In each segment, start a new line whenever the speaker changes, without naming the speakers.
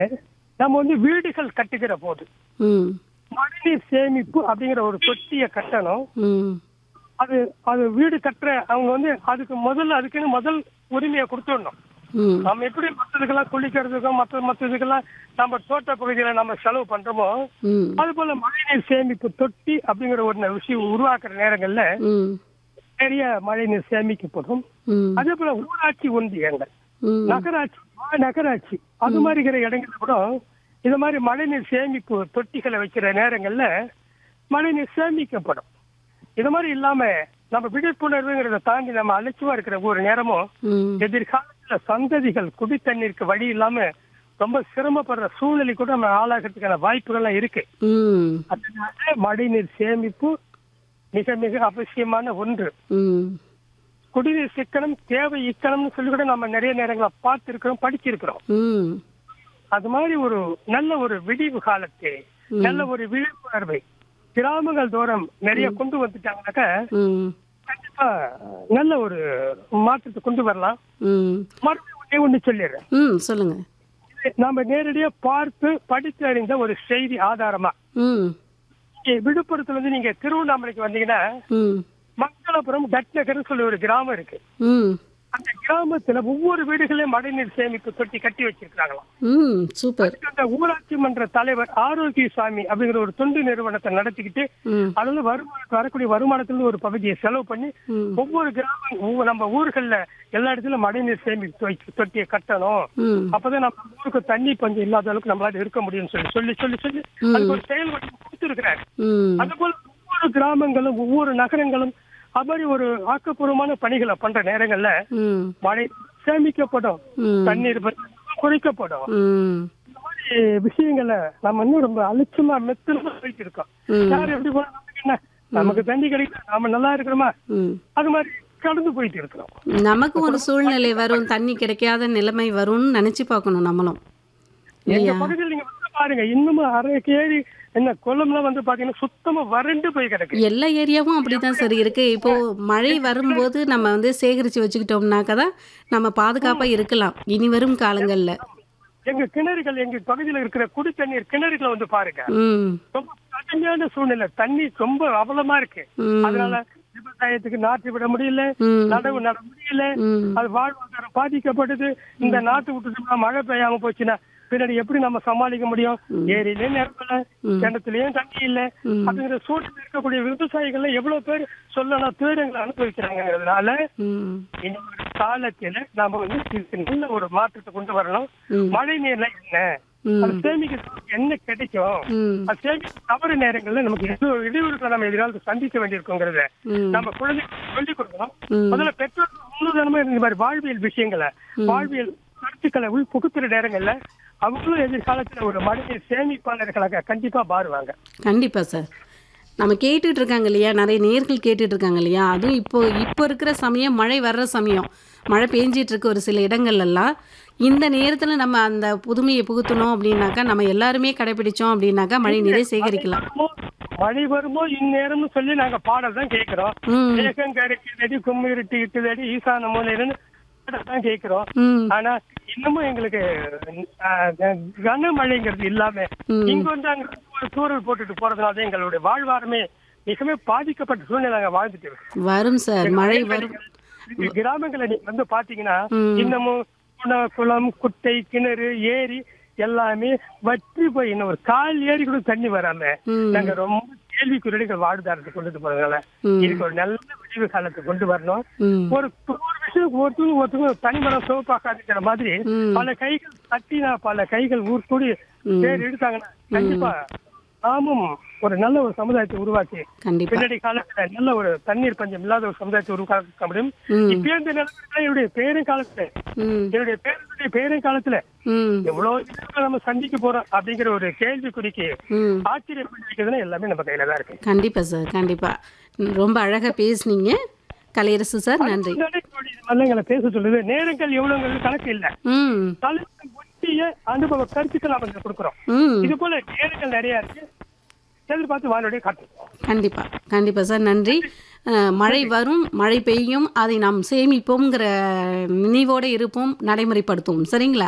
நம்ம வந்து வீடுகள் கட்டுகிற போது
ம்
மழைநீர் சேமிப்பு அப்படிங்கிற ஒரு தொட்டியை கட்டணும்
ம்
அது அது வீடு கட்டுற அவங்க வந்து அதுக்கு முதல்ல அதுக்குன்னு முதல் உரிமையை கொடுத்துடணும்
ம்
நம்ம எப்படி மற்றதுக்கெல்லாம் குளிக்கிறதுக்கும் மற்ற மற்ற இதுக்கெல்லாம் நம்ம தோட்ட பகுதியில நம்ம செலவு பண்றோமோ
ம்
அது போல மழைநீர் சேமிப்பு தொட்டி அப்படிங்கிற ஒரு விஷயம் உருவாக்குற நேரங்கள்ல
ம்
நிறைய மழைநீர் சேமிக்கப்படும்
ம்
அதே போல ஊராட்சி ஒன்றியங்கள்
ம்
நகராட்சி நகராட்சி அது மாதிரி இருக்கிற இடங்கள்ல கூட இது மாதிரி மழைநீர் சேமிப்பு தொட்டிகளை வைக்கிற நேரங்கள்ல மழைநீர் சேமிக்கப்படும் இது மாதிரி இல்லாம நம்ம விழிப்புணர்வுங்கிறத தாண்டி நம்ம அலட்சியமா இருக்கிற ஒரு நேரமும்
ம்
எதிர்காலத்துல சந்ததிகள் குடி தண்ணீருக்கு வழி இல்லாம ரொம்ப சிரமப்படுற சூழ்நிலை கூட நம்ம ஆளாகிறதுக்கான வாய்ப்புகள்லாம் இருக்கு
ம்
அதனால மழைநீர் சேமிப்பு மிக மிக அவசியமான ஒன்று
ம்
குடிநீர் சிக்கனம் தேவை இக்கணம்னு சொல்லி கூட நம்ம நிறைய நேரங்களை பார்த்திருக்கிறோம் படிச்சிருக்கிறோம்
ம்
அது மாதிரி ஒரு நல்ல ஒரு விடிவு காலத்தை நல்ல ஒரு விழிப்புணர்வை கிராமங்கள் தோறும் நிறைய கொண்டு வந்துட்டாங்கன்னாக்க
ம்
கண்டிப்பா நல்ல ஒரு மாற்றத்தை கொண்டு வரலாம்
ம்
மறுபடியும் ஒண்ணே ஒண்ணு சொல்லிடுறேன்
ம் சொல்லுங்க
இது நாம நேரடியா பார்த்து படித்து அறிந்த ஒரு செய்தி ஆதாரமா
ம்
இங்க விழுப்புரத்துல இருந்து நீங்க திருவண்ணாமலைக்கு வந்தீங்கன்னா
ம்
மங்களபுரம் தட்நகர்னு சொல்லி ஒரு கிராமம் இருக்கு
ம்
அந்த கிராமத்துல ஒவ்வொரு வீடுகளையும் மழைநீர் சேமிப்பு தொட்டி கட்டி வச்சிருக்காங்களாம்
ம் சூப்பர்
அந்த ஊராட்சி மன்ற தலைவர் ஆரோக்கிய சாமி அப்படிங்கிற ஒரு தொண்டு நிறுவனத்தை நடத்திக்கிட்டு
ம்
அதுல வருமானம் வரக்கூடிய வருமானத்துல ஒரு பகுதியை செலவு பண்ணி
ம்
ஒவ்வொரு கிராமம் ஒவ்வொரு நம்ம ஊர்கள்ல எல்லா இடத்துலயும் மழைநீர் சேமிப்பு தொட்டி- தொட்டியை கட்டணும்
ம்
அப்பதான் நம்ம ஊருக்கு தண்ணி பஞ்சம் இல்லாத அளவுக்கு நம்மளால இருக்க முடியும்னு சொல்லி சொல்லி சொல்லி சொல்லி அதுக்கு ஒரு செயல் வடிவம் கொடுத்திருக்கிறாரு
ம்
அது போல ஒவ்வொரு கிராமங்களும் ஒவ்வொரு நகரங்களும் அது மாதிரி ஒரு ஆக்கப்பூர்வமான பணிகளை பண்ற நேரங்கள்ல
ம்
மழை சேமிக்கப்படும்
ம்
தண்ணீர் பஞ்சம் குறைக்கப்படும்
ம்
இந்த மாதிரி விஷயங்களை நம்ம இன்னும் ரொம்ப அலட்சியமா மெத்தனமா போயிட்டு இருக்கோம்
ம்.
யார் எப்படி போனா நமக்கு என்ன நமக்கு தண்ணி கிடைக்கும் நாம நல்லா இருக்கிறோமா
ம்
அது மாதிரி கடந்து போயிட்டு இருக்கிறோம்
நமக்கு ஒரு சூழ்நிலை வரும் தண்ணி கிடைக்காத நிலைமை வரும்னு நினைச்சு பார்க்கணும் நம்மளும்
எங்க
இல்லையா
பகுதியில் நீங்க வந்து பாருங்க இன்னமும் அரை கேரி என்ன கொல்லம்லாம் வந்து பாத்தீங்கன்னா சுத்தமா வறண்டு போய் கிடக்கு
எல்லா ஏரியாவும் அப்படிதான் சரி இருக்கு இப்போ மழை வரும்போது நம்ம வந்து சேகரிச்சு வச்சுக்கிட்டோம்னாக்க தான் நம்ம பாதுகாப்பா இருக்கலாம் இனி வரும் காலங்கள்ல
எங்க கிணறுகள் எங்க பகுதியில இருக்கிற குடி தண்ணீர் கிணறுகளை வந்து பாருங்க
ம்
ரொம்ப கடுமையான சூழ்நிலை தண்ணி ரொம்ப அவலமா இருக்கு
ம்
அதனால விவசாயத்துக்கு நாற்று விட முடியல
ம்
நடவு நட முடியல
ம்
அது வாழ்வாதாரம் பாதிக்கப்படுது இந்த நாட்டு விட்டுட்டோம்னா மழை பெய்யாம போச்சுன்னா பின்னாடி எப்படி நம்ம சமாளிக்க முடியும் ஏரியிலயும் நிரப்பல கிணத்துலயும் தண்ணி இல்ல
ம்.
அப்படிங்கிற சூழ்நிலை இருக்கக்கூடிய விவசாயிகள்ல எவ்வளவு பேர் சொல்லலாம் துயரங்களை அனுபவிக்கிறாங்கிறதுனால
ம்
இன்னொரு காலத்துல நாம வந்து இதுக்கு நல்ல ஒரு மாற்றத்தை கொண்டு வரணும்
ம்.
மழை நீர்ல என்ன
ம்.
அது சேமிக்கிறதுக்கு என்ன கிடைக்கும்
ம்
அது சேமிக்க தவறு நேரங்கள்ல நமக்கு எவ்வளவு இடையூறுகளை நம்ம எதிராக சந்திக்க வேண்டியிருக்குங்கிறத
ம்
நம்ம குழந்தைகளுக்கு சொல்லிக் கொடுக்கணும்
ம்.
முதல்ல பெற்றோர் முன்னுதாரணமா இந்த மாதிரி வாழ்வியல் விஷயங்களை வாழ்வியல் கருத்துக்களை உள் புகுத்துற நேரங்கள்ல அவங்களும் எதிர்காலத்துல ஒரு மனிதர் சேமிப்பாளர்களாக கண்டிப்பா மாறுவாங்க
கண்டிப்பாக சார் நம்ம கேட்டுட்டு இருக்காங்க இல்லையா நிறைய நேர்கள் கேட்டுட்டு இருக்காங்க இல்லையா அதுவும் இப்போ இப்போ இருக்கிற சமயம் மழை வர்ற சமயம் மழை பெஞ்சிட்டு இருக்கு ஒரு சில இடங்கள்லாம் இந்த நேரத்தில் நம்ம அந்த புதுமையை புகுத்தணும் அப்படின்னாக்கா நம்ம எல்லாருமே கடைபிடிச்சோம் அப்படின்னாக்கா மழை நீரை சேகரிக்கலாம்
வருமோ, மழை வருமோ இந்நேரம்னு சொல்லி நாங்க பாடல் தான் கேட்கிறோம்
ம்
மேகம் கரைக்குதடி கும்மிருட்டு இட்டுதடி ஈசான மூலையிலன்னு பாடல் தான் கேட்கிறோம்
ம்
ஆனா இன்னமும் எங்களுக்கு ஆஹ், கனமழைங்கிறது இல்லாம
ம்.
இங்க வந்து அங்க ஒரு தூரல் போட்டுட்டு போறதுனால எங்களுடைய வாழ்வாரமே மிகவும் பாதிக்கப்பட்ட சூழ்நிலை நாங்க வாழ்ந்துட்டு இருக்கோம்
வரும் சார் மழை வரும்
இங்க கிராமங்களை நீங்க வந்து பாத்தீங்கன்னா
ம்.
இன்னமும் குண- குளம் குட்டை கிணறு ஏரி எல்லாமே வற்றி போய் இன்னும் ஒரு கால் ஏரி கூட தண்ணி வராம
ம்.
நாங்க ரொம்ப கேள்விக்குறிகள் வாழ்தாரத்தை கொண்டுட்டு போறதுனால
ம்.
இதுக்கு ஒரு நல்ல விடிவு காலத்தை கொண்டு வரணும்
ம்
ஒரு ஒரு விஷயம் ஒருத்தவங்க ஒருத்தவங்க தனிமரம் சிவப்பாக்காதுங்கிற மாதிரி
ம்.
பல கைகள் தட்டினா பல கைகள் ஊர் கூடி
ம்.
பேர் எடுத்தாங்கன்னா கண்டிப்பா நாமும் ஒரு நல்ல ஒரு சமுதாயத்தை உருவாக்கி
கண்டிப்பாக
பின்னாடி காலத்துல நல்ல ஒரு தண்ணீர் பஞ்சம் இல்லாத ஒரு சமுதாயத்தை உருவாக்க முடியும்
ம்
இப்ப இந்த நிலைமையில என்னுடைய பேரும் காலத்துல
ம்
என்னுடைய பேருடைய பேரும் காலத்துல
ம்
எவ்வளவு இதுகளை நம்ம சந்திக்க போறோம் அப்படிங்கிற ஒரு கேள்விக்குறிக்கு
ம்
ஆச்சரியம் பண்ணிருக்கிறதுனா எல்லாமே நம்ம கையில தான் இருக்கு
கண்டிப்பாக சார் கண்டிப்பாக ரொம்ப அழகாக பேசுனீங்க கலையரசு சார் நன்றி
முன்னாடி இப்படி இது மாதிரிலாம் எங்களை பேச சொல்லுது நேரங்கள் எவ்வளவுங்கிறது கணக்கு இல்ல
ம்
தலைமை ஒட்டிய அனுபவ கருத்துக்கள் நம்ம இதுல கொடுக்குறோம்
ம்
இது போல நேரங்கள் நிறைய இருக்கு எதிர்பார்த்து வானொலியை காட்டுறோம்
கண்டிப்பாக கண்டிப்பாக சார் நன்றி அஹ், மழை வரும் மழை பெய்யும் அதை நாம் சேமிப்போங்கிற நினைவோடு இருப்போம் நடைமுறைப்படுத்துவோம் சரிங்களா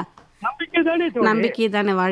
நம்பிக்கை தானே தோழி
நம்பிக்கை தானே